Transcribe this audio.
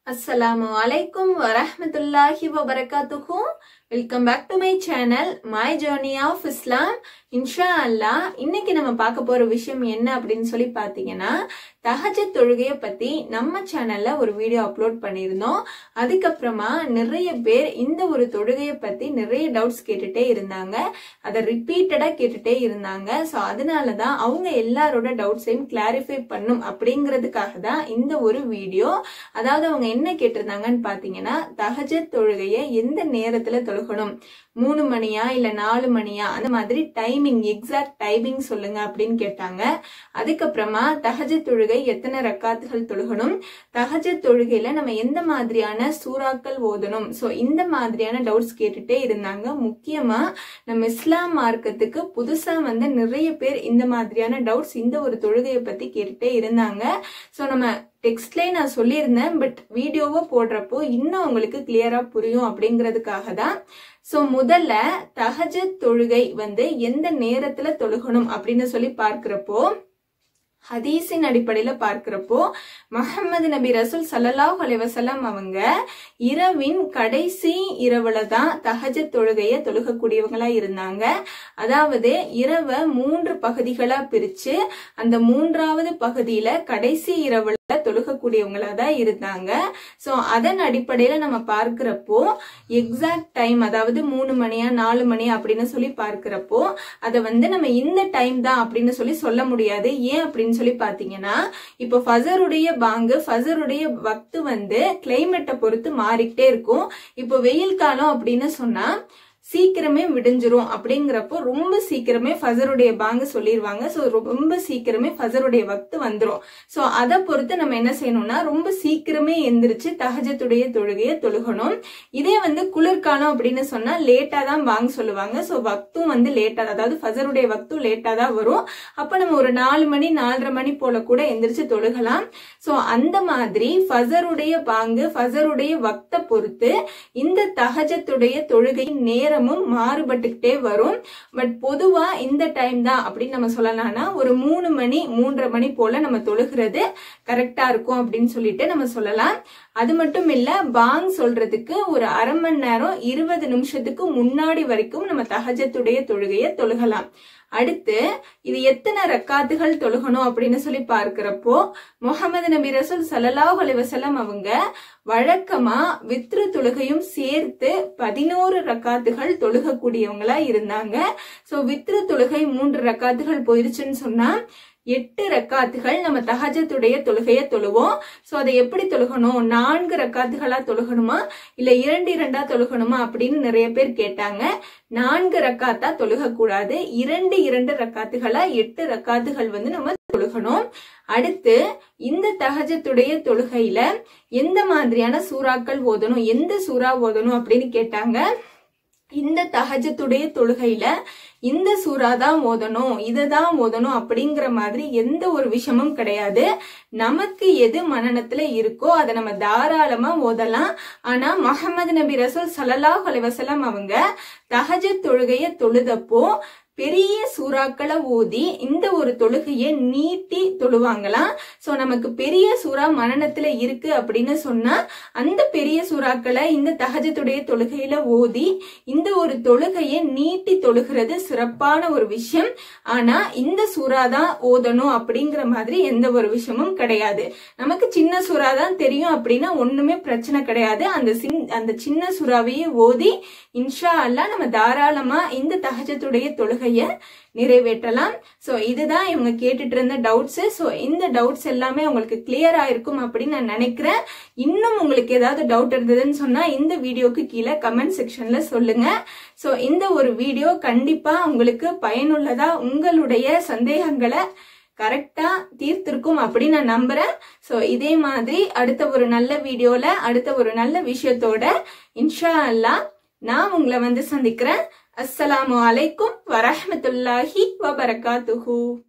அஸ்ஸலாமு அலைக்கும் வரஹ்மத்துல்லாஹி வபரகாத்துஹு welcome back to my channel my journey of Islam இன்ஷா அல்லாஹ் இன்னைக்கு நம்ம பார்க்க போற விஷயம் என்ன அப்படின்னு சொல்லி பார்த்தீங்கன்னா தஹஜத் தொழுகையை பத்தி நம்ம சேனல்ல ஒரு வீடியோ அப்லோட் பண்ணியிருந்தோம் அதுக்கப்புறமா நிறைய பேர் இந்த ஒரு தொழுகையை பத்தி நிறைய டவுட்ஸ் கேட்டுட்டே இருந்தாங்க அதை ரிப்பீட்டடா கேட்டுட்டே இருந்தாங்க ஸோ அதனால தான் அவங்க எல்லாரோட டவுட்ஸையும் கிளாரிஃபை பண்ணும் அப்படிங்கிறதுக்காக தான் இந்த ஒரு வீடியோ அதாவது அவங்க என்ன கேட்டிருந்தாங்கன்னு பாத்தீங்கன்னா தஹஜத் தொழுகையை எந்த நேரத்துல தொழுகணும் மூணு மணியா இல்ல நாலு மணியா அந்த மாதிரி டைமிங் எக்ஸாக்ட் டைமிங் சொல்லுங்க அப்படின்னு கேட்டாங்க அதுக்கப்புறமா தஹஜத் தொழுகை எத்தனை ரக்காத்துகள் தொழுகணும் தஹஜத் தொழுகையில நம்ம எந்த மாதிரியான சூறாக்கள் ஓதணும் சோ இந்த மாதிரியான டவுட்ஸ் கேட்டுட்டே இருந்தாங்க முக்கியமா நம்ம இஸ்லாம் மார்க்கத்துக்கு புதுசா வந்து நிறைய பேர் இந்த மாதிரியான டவுட்ஸ் இந்த ஒரு தொழுகையை பத்தி கேட்டுட்டே இருந்தாங்க சோ நம்ம டெக்ஸ்ட்லேயே நான் சொல்லியிருந்தேன் பட் வீடியோவா போடுறப்போ இன்னும் உங்களுக்கு கிளியரா புரியும் அப்படிங்கிறதுக்காக தான் சோ முதல்ல தஹஜத் தொழுகை வந்து எந்த நேரத்துல தொழுகணும் அப்படின்னு சொல்லி பார்க்கிறப்போ ஹதீஸின் அடிப்படையில பார்க்கிறப்போ முகமது நபி ரசூல் சல்லல்லாஹ் அலைவசல்லாம் அவங்க இரவின் கடைசி இரவுல தான் தஹஜத் தொழுகைய தொழுகக்கூடியவங்களா இருந்தாங்க அதாவது இரவை மூன்று பகுதிகளா பிரிச்சு அந்த மூன்றாவது பகுதியில கடைசி இரவுல தொழுகக்கூடியவங்களா தான் இருந்தாங்க சோ அதன் அடிப்படையில நம்ம பார்க்கிறப்போ எக்ஸாக்ட் டைம் அதாவது மூணு மணியா நாலு மணியா அப்படின்னு சொல்லி பார்க்கிறப்போ அதை வந்து நம்ம இந்த டைம் தான் அப்படின்னு சொல்லி சொல்ல முடியாது ஏன் அப்படின்னு சொல்லி பாத்தீங்கன்னா இப்போ ஃபசருடைய பாங்கு ஃபசருடைய வக்து வந்து கிளைமேட்டை பொறுத்து மாறிக்கிட்டே இருக்கும் இப்போ வெயில் காலம் அப்படின்னு சொன்னா சீக்கிரமே விடிஞ்சிரும் அப்படிங்கிறப்போ ரொம்ப சீக்கிரமே ஃபசருடைய பாங்கு சொல்லிடுவாங்க ஸோ ரொம்ப சீக்கிரமே ஃபசருடைய வக்து வந்துடும் ஸோ அதை பொறுத்து நம்ம என்ன செய்யணும்னா ரொம்ப சீக்கிரமே எந்திரிச்சு தகஜத்துடைய தொழுகையை தொழுகணும் இதே வந்து குளிர்காலம் அப்படின்னு சொன்னா லேட்டா தான் பாங்கு சொல்லுவாங்க ஸோ வக்தும் வந்து லேட்டா அதாவது ஃபசருடைய வக்தும் லேட்டா தான் வரும் அப்போ நம்ம ஒரு நாலு மணி நாலரை மணி போல கூட எந்திரிச்சு தொழுகலாம் ஸோ அந்த மாதிரி ஃபசருடைய பாங்கு ஃபசருடைய வக்தை பொறுத்து இந்த தகஜத்துடைய தொழுகை நேரம் நேரமும் மாறுபட்டுக்கிட்டே வரும் பட் பொதுவா இந்த டைம் தான் அப்படின்னு நம்ம சொல்லலாம்னா ஒரு மூணு மணி மூன்றரை மணி போல நம்ம தொழுகிறது கரெக்டா இருக்கும் அப்படின்னு சொல்லிட்டு நம்ம சொல்லலாம் அது மட்டும் இல்ல பாங் சொல்றதுக்கு ஒரு அரை மணி நேரம் இருபது நிமிஷத்துக்கு முன்னாடி வரைக்கும் நம்ம தகஜத்துடைய தொழுகையை தொழுகலாம் அடுத்து இது எத்தனை ரக்காத்துகள் தொழுகணும் அப்படின்னு சொல்லி பார்க்கிறப்போ முகமது நபி ரசூல் சல்லாஹ் அலைவசலம் அவங்க வழக்கமா வித்ரு தொழுகையும் சேர்த்து பதினோரு ரக்காத்துகள் தொழுகக்கூடியவங்களா இருந்தாங்க சோ வித்ரு தொழுகை மூன்று ரக்காத்துகள் போயிருச்சுன்னு சொன்னா எட்டு ரக்காத்துகள் நம்ம தகஜத்துடைய தொழுகைய தொழுவோம் சோ அதை எப்படி தொழுகணும் நான்கு ரக்காத்துகளா தொழுகணுமா இல்ல இரண்டு இரண்டா தொழுகணுமா அப்படின்னு நிறைய பேர் கேட்டாங்க நான்கு ரக்காத்தா தொழுக கூடாது இரண்டு இரண்டு ரக்காத்துகளா எட்டு ரக்காத்துகள் வந்து நம்ம தொழுகணும் அடுத்து இந்த தகஜத்துடைய தொழுகையில எந்த மாதிரியான சூறாக்கள் ஓதணும் எந்த சூறா ஓதணும் அப்படின்னு கேட்டாங்க இந்த தகஜத்துடைய தொழுகையில இந்த சூறா தான் ஓதணும் இதை தான் ஓதணும் அப்படிங்கிற மாதிரி எந்த ஒரு விஷயமும் கிடையாது நமக்கு எது மனநத்துல இருக்கோ அதை நம்ம தாராளமா ஓதலாம் ஆனா முகமது நபி ரசூல் சல்லாஹ் அலைவசலம் அவங்க தகஜ தொழுகைய தொழுதப்போ பெரிய சூறாக்களை ஓதி இந்த ஒரு தொழுகையை நீட்டி தொழுவாங்களாம் சோ நமக்கு பெரிய சூறா மரணத்துல இருக்கு அப்படின்னு சொன்னா அந்த பெரிய சூறாக்களை இந்த தகஜத்துடைய தொழுகையில ஓதி இந்த ஒரு தொழுகையை நீட்டி தொழுகிறது சிறப்பான ஒரு விஷயம் ஆனா இந்த சூறா தான் ஓதணும் அப்படிங்கிற மாதிரி எந்த ஒரு விஷயமும் கிடையாது நமக்கு சின்ன சூறா தான் தெரியும் அப்படின்னா ஒண்ணுமே பிரச்சனை கிடையாது அந்த அந்த சின்ன சூறாவையே ஓதி இன்ஷா அல்லா நம்ம தாராளமா இந்த தகஜத்துடைய தொழுகை தொழுகைய நிறைவேற்றலாம் சோ இதுதான் இவங்க கேட்டுட்டு இருந்த டவுட்ஸ் சோ இந்த டவுட்ஸ் எல்லாமே உங்களுக்கு கிளியர் ஆயிருக்கும் அப்படின்னு நான் நினைக்கிறேன் இன்னும் உங்களுக்கு ஏதாவது டவுட் இருந்ததுன்னு சொன்னா இந்த வீடியோக்கு கீழே கமெண்ட் செக்ஷன்ல சொல்லுங்க சோ இந்த ஒரு வீடியோ கண்டிப்பா உங்களுக்கு பயனுள்ளதா உங்களுடைய சந்தேகங்களை கரெக்டா தீர்த்திருக்கும் அப்படின்னு நான் நம்புறேன் சோ இதே மாதிரி அடுத்த ஒரு நல்ல வீடியோல அடுத்த ஒரு நல்ல விஷயத்தோட இன்ஷா அல்லா நான் உங்களை வந்து சந்திக்கிறேன் அஸ்ஸலாமு அலைக்கும் வரஹமத்துல்லாஹி வபரகாத்துஹூ